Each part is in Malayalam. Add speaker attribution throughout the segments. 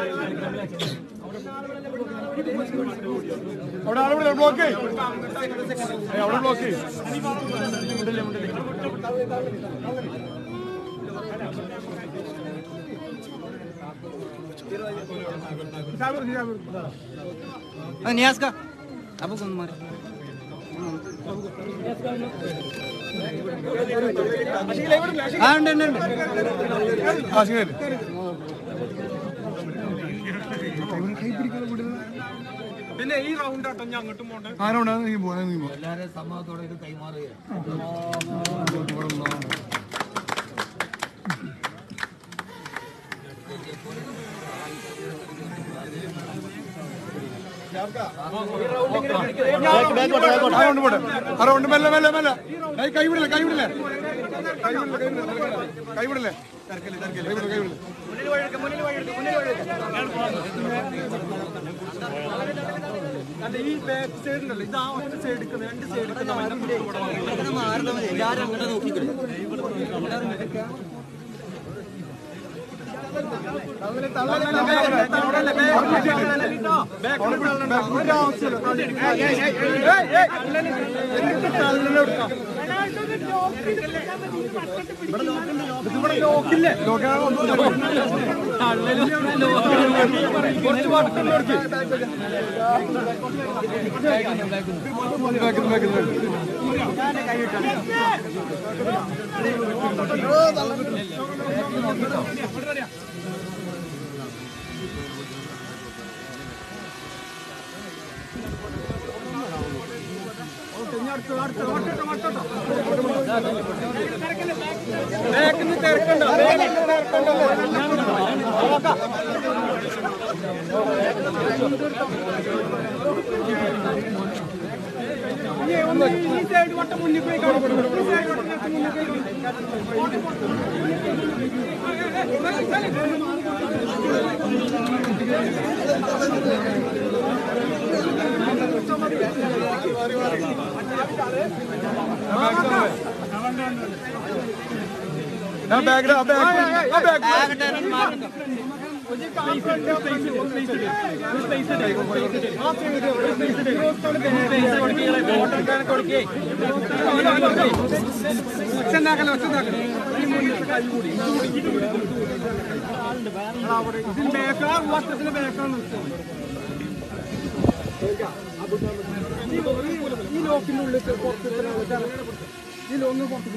Speaker 1: അവിടെ ആളുടെ ബ്ലോക്ക് അവിടെ ബ്ലോക്ക്
Speaker 2: നിയാസ്ക അപ്പൊ കൊന്നുമാറി ആ ഉണ്ട് ഉണ്ട് ഉണ്ട്
Speaker 1: ആ ശരി
Speaker 3: പിന്നെ ഈ റൗണ്ട് ആട്ടോ ഞാൻ അങ്ങോട്ടും പോണ്ടേ
Speaker 1: ആരോടാ നീ പോ നീ പോ
Speaker 2: എല്ലാവരും സമ്മതത്തോടെ ഇത് കൈമാറുക
Speaker 1: ആരോണ്ട് പോട്ടെ ആരോണ്ട് മെല്ലെ മെല്ലെ മെല്ലെ കൈ കൈ വിടില്ല കൈ വിടില്ല കൈ വിടില്ല കൈ വിടില്ലേ കൈ വിടില്ല കൈ വിടില്ല കൈ വിടില്ല
Speaker 3: അല്ല ഈ ബാക്ക് സൈഡ് ഉണ്ടല്ലോ ഇത് ആ ഒറ്റ സൈഡ് എടുക്കുന്നത് രണ്ട് സൈഡ് എടുക്കുന്ന
Speaker 2: മാറുന്ന മതി എല്ലാവരും അങ്ങോട്ട് നോക്കിക്കളെ
Speaker 3: കുറച്ച് വട്ടം
Speaker 1: ബാക്കിൽ ബാക്കിൽ ബാക്കിൽ
Speaker 3: ബാക്കിൽ തിരക്കണ്ട ഈ സൈഡ് വട്ടം മുന്നിൽ പോയി കാണും ഈ സൈഡ് വട്ടം മുന്നിൽ പോയി
Speaker 1: ആ ബാഗ് ആ ബാഗ് ആ ബാഗ്
Speaker 3: വർഷത്തിന് ബേക്കാണ് ഈ ലോക്കിന്റെ ഉള്ളിൽ പുറത്ത് ഈ ലോന്ന് പുറത്ത്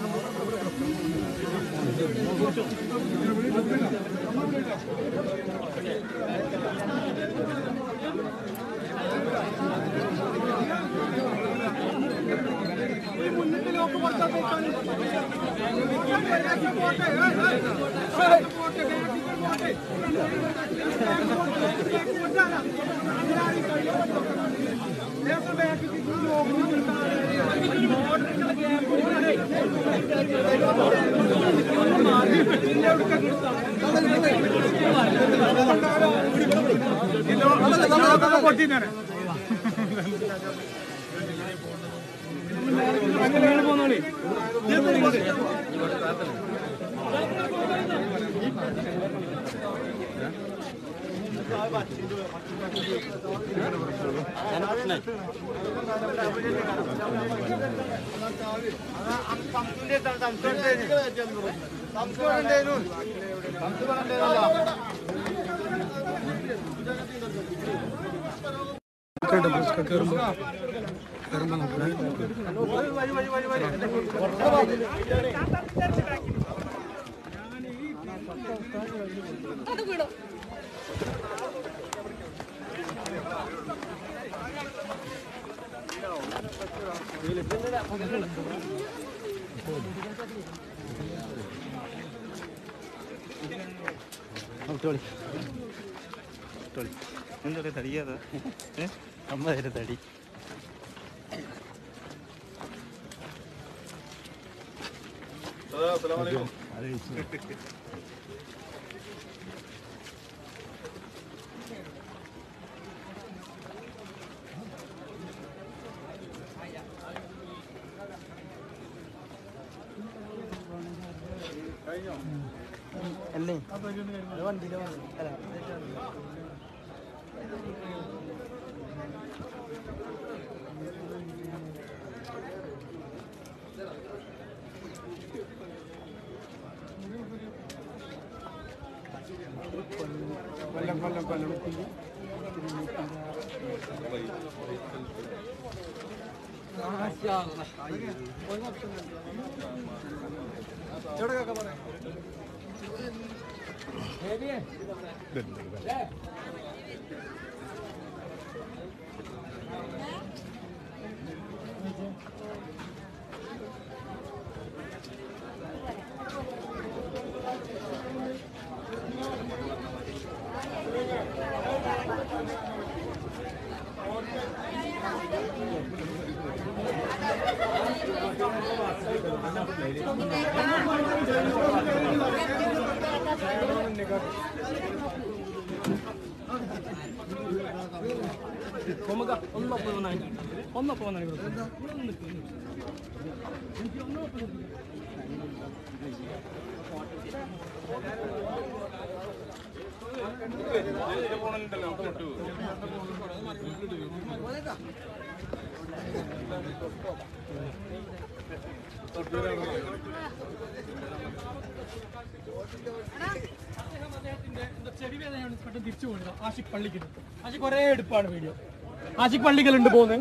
Speaker 3: മുന്നിട്ട് ലോക്ക് പുറത്താക്കാൻ പൊട്ടിന്നാണ് അങ്ങനെ പോന്നോളി
Speaker 2: എന്താ തടിയാതാ അമ്മ തരും തടി അല്ലേ അത് വണ്ടിയിലെ വന്നു. അല്ല
Speaker 1: കൊല്ലം കൊല്ലം കൊല്ലം
Speaker 3: ചെവി വേദനയാണ് പെട്ടെന്ന് തിരിച്ചു പോകുന്നത് ആഷിഖ് പള്ളിക്കൽ ആഷിഖ് കുറേ എടുപ്പാണ് വീഡിയോ ആഷിഖ് പള്ളിക്കൽ ഉണ്ട് പോകുന്നത്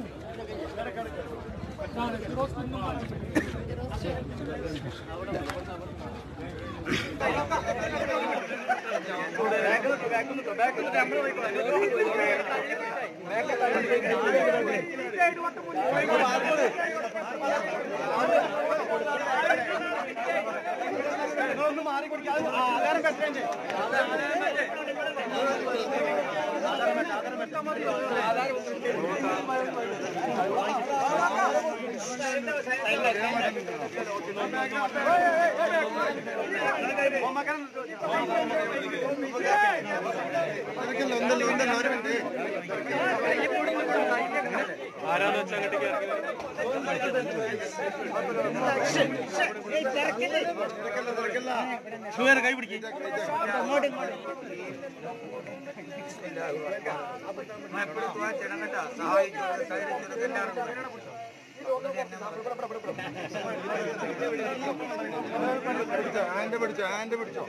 Speaker 1: ഹാൻഡ് പിടിച്ചോ ഹാൻഡ് പിടിച്ചോ